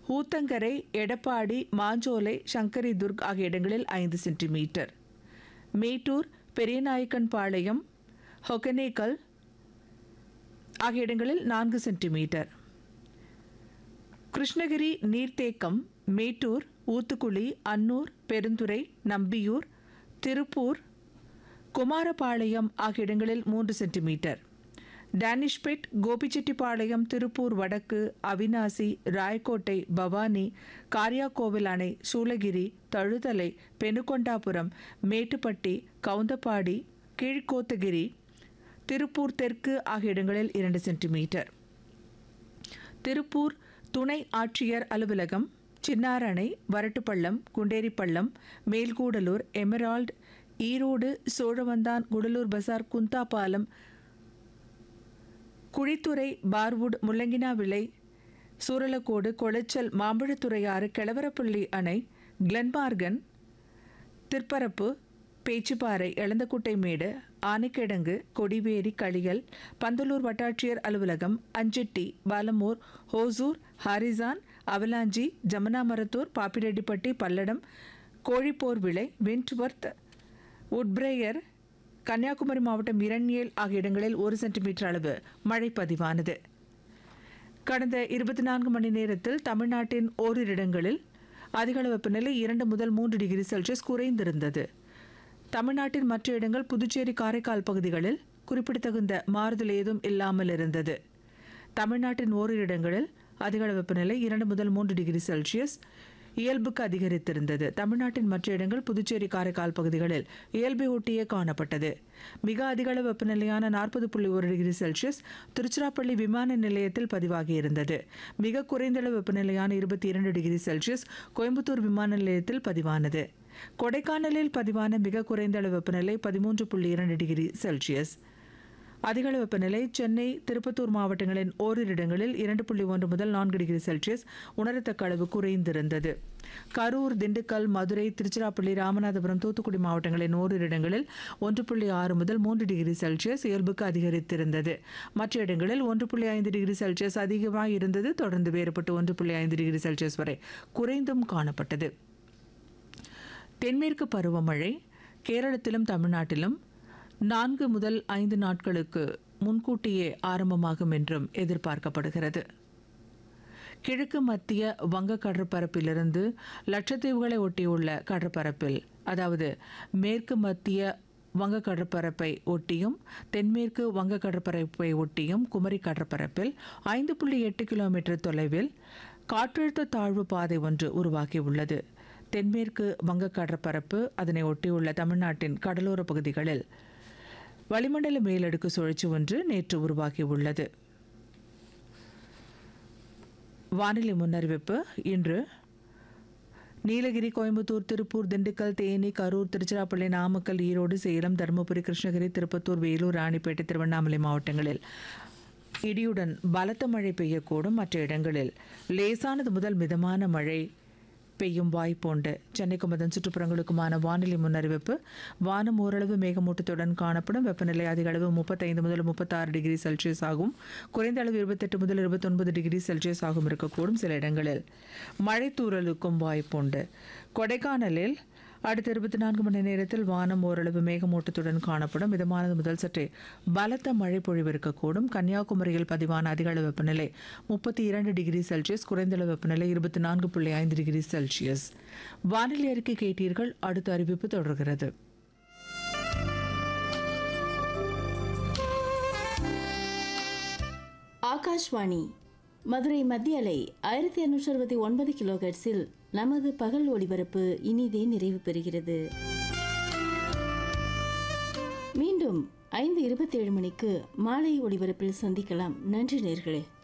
ஊத்தங்கரை எடப்பாடி மாஞ்சோலை சங்கரி துர்க் ஆகிய இடங்களில் ஐந்து சென்டிமீட்டர் மேட்டூர் பெரியநாயக்கன் பாளையம் ஹொகனேக்கல் ஆகிய இடங்களில் நான்கு சென்டிமீட்டர் கிருஷ்ணகிரி நீர்த்தேக்கம் மேட்டூர் ஊத்துக்குளி அன்னூர் பெருந்துறை நம்பியூர் திருப்பூர் குமாரபாளையம் ஆகிய இடங்களில் மூன்று சென்டிமீட்டர் டேனிஷ்பேட் கோபிச்செட்டிப்பாளையம் திருப்பூர் வடக்கு அவினாசி ராயக்கோட்டை பவானி காரியாக்கோவில் அணை சூளகிரி தழுதலை பெனுகொண்டாபுரம் மேட்டுப்பட்டி கவுந்தப்பாடி கீழ்கோத்தகிரி திருப்பூர் தெற்கு ஆகிய இடங்களில் இரண்டு சென்டிமீட்டர் திருப்பூர் துணை ஆட்சியர் அலுவலகம் சின்னாரணை வரட்டுப்பள்ளம் குண்டேரிப்பள்ளம் மேல்கூடலூர் எமரால்டு ஈரோடு சோழவந்தான் குடலூர் பசார் குந்தாபாலம் குழித்துறை பார்வுட் முள்ளங்கினாவிளை சூரலக்கோடு கொளச்சல் மாம்பழத்துறையாறு கிழவரப்பள்ளி அணை கிளன்மார்கன் திற்பரப்பு பேச்சுப்பாறை எளந்தக்குட்டை மேடு ஆனைக்கிடங்கு கொடிவேரி களியல் பந்தலூர் வட்டாட்சியர் அலுவலகம் அஞ்செட்டி பாலமூர் ஹோசூர் ஹாரிசான் அவலாஞ்சி ஜமனாமரத்தூர் பாப்பிரெட்டிப்பட்டி பல்லடம் கோழிப்போர் விளை விண்ட்வர்த் உட்பிரேயர் கன்னியாகுமரி மாவட்டம் இரண்யேல் ஆகிய இடங்களில் ஒரு சென்டிமீட்டர் அளவு மழை பதிவானது கடந்த இருபத்தி நான்கு மணி நேரத்தில் தமிழ்நாட்டின் ஓரிரு இடங்களில் அதிகளவு வெப்பநிலை இரண்டு முதல் மூன்று டிகிரி செல்சியஸ் குறைந்திருந்தது தமிழ்நாட்டின் மற்ற இடங்கள் புதுச்சேரி காரைக்கால் பகுதிகளில் குறிப்பிடத்தகுந்த மாறுதல் ஏதும் இல்லாமல் இருந்தது தமிழ்நாட்டின் ஓரிரு இடங்களில் அதிகளவு வெப்பநிலை இரண்டு முதல் மூன்று டிகிரி செல்சியஸ் இயல்புக்கு அதிகரித்திருந்தது தமிழ்நாட்டின் மற்ற இடங்கள் புதுச்சேரி காரைக்கால் பகுதிகளில் இயல்பை ஒட்டியே காணப்பட்டது மிக அதிகளவு வெப்பநிலையான நாற்பது புள்ளி ஒரு டிகிரி செல்சியஸ் திருச்சிராப்பள்ளி விமான நிலையத்தில் பதிவாகியிருந்தது மிக குறைந்தளவு வெப்பநிலையான இருபத்தி இரண்டு டிகிரி செல்சியஸ் கோயம்புத்தூர் விமான நிலையத்தில் பதிவானது கொடைக்கானலில் பதிவான மிக குறைந்த அளவு வெப்பநிலை பதிமூன்று புள்ளி இரண்டு டிகிரி செல்சியஸ் அதிகளவு வெப்பநிலை சென்னை திருப்பத்தூர் மாவட்டங்களின் ஓரிரு இடங்களில் இரண்டு புள்ளி ஒன்று முதல் நான்கு டிகிரி செல்சியஸ் உணரத்தக்க அளவு குறைந்திருந்தது கரூர் திண்டுக்கல் மதுரை திருச்சிராப்பள்ளி ராமநாதபுரம் தூத்துக்குடி மாவட்டங்களின் ஓரிரு இடங்களில் ஒன்று புள்ளி ஆறு முதல் மூன்று டிகிரி செல்சியஸ் இயல்புக்கு அதிகரித்திருந்தது மற்ற இடங்களில் ஒன்று புள்ளி ஐந்து டிகிரி செல்சியஸ் அதிகமாக இருந்தது தொடர்ந்து வேறுபட்டு ஒன்று புள்ளி ஐந்து டிகிரி செல்சியஸ் வரை குறைந்தும் காணப்பட்டது தென்மேற்கு பருவமழை கேரளத்திலும் தமிழ்நாட்டிலும் நான்கு முதல் ஐந்து நாட்களுக்கு முன்கூட்டியே ஆரம்பமாகும் என்றும் எதிர்பார்க்கப்படுகிறது கிழக்கு மத்திய வங்க கடற்பரப்பிலிருந்து லட்சத்தீவுகளை ஒட்டியுள்ள கடற்பரப்பில் அதாவது மேற்கு மத்திய வங்க கடற்பரப்பை ஒட்டியும் தென்மேற்கு வங்க கடற்பரப்பை ஒட்டியும் குமரி கடற்பரப்பில் ஐந்து புள்ளி எட்டு கிலோமீட்டர் தொலைவில் காற்றழுத்த தாழ்வு பாதை ஒன்று உருவாகியுள்ளது தென்மேற்கு வங்க கடற்பரப்பு அதனை ஒட்டியுள்ள தமிழ்நாட்டின் கடலோர பகுதிகளில் வளிமண்டல மேலடுக்கு சுழற்சி ஒன்று நேற்று உருவாகியுள்ளது வானிலை முன்னறிவிப்பு இன்று நீலகிரி கோயம்புத்தூர் திருப்பூர் திண்டுக்கல் தேனி கரூர் திருச்சிராப்பள்ளி நாமக்கல் ஈரோடு சேலம் தருமபுரி கிருஷ்ணகிரி திருப்பத்தூர் வேலூர் ராணிப்பேட்டை திருவண்ணாமலை மாவட்டங்களில் இடியுடன் பலத்த மழை பெய்யக்கூடும் மற்ற இடங்களில் லேசானது முதல் மிதமான மழை பெய்யும் வாய்ப்புண்டு சென்னைக்கும் அதன் சுற்றுப்புறங்களுக்குமான வானிலை முன்னறிவிப்பு வானம் ஓரளவு மேகமூட்டத்துடன் காணப்படும் வெப்பநிலை அதிக அளவு முப்பத்தைந்து முதல் முப்பத்தாறு டிகிரி செல்சியஸ் ஆகும் குறைந்த அளவு இருபத்தெட்டு முதல் இருபத்தொன்பது டிகிரி செல்சியஸ் ஆகும் இருக்கக்கூடும் சில இடங்களில் மழை தூறலுக்கும் வாய்ப்புண்டு கொடைக்கானலில் அடுத்த இருபத்தி நான்கு மணி நேரத்தில் வானம் ஓரளவு மேகமூட்டத்துடன் காணப்படும் மிதமானது முதல் சற்றே பலத்த மழை பொழிவு இருக்கக்கூடும் கன்னியாகுமரியில் பதிவான அதிக அளவு வெப்பநிலை முப்பத்தி இரண்டு டிகிரி செல்சியஸ் குறைந்த அளவு வெப்பநிலை இருபத்தி நான்கு புள்ளி ஐந்து டிகிரி செல்சியஸ் வானிலை அறிக்கை கேட்டீர்கள் அடுத்த அறிவிப்பு தொடர்கிறது ஆகாஷ்வாணி மதுரை மத்திய அலை ஆயிரத்தி இருநூற்றி அறுபத்தி ஒன்பது கிலோஹெர்ட்ஸில் நமது பகல் ஒளிபரப்பு இனிதே நிறைவு பெறுகிறது மீண்டும் ஐந்து இருபத்தேழு மணிக்கு மாலை ஒளிபரப்பில் சந்திக்கலாம் நன்றி நேர்களே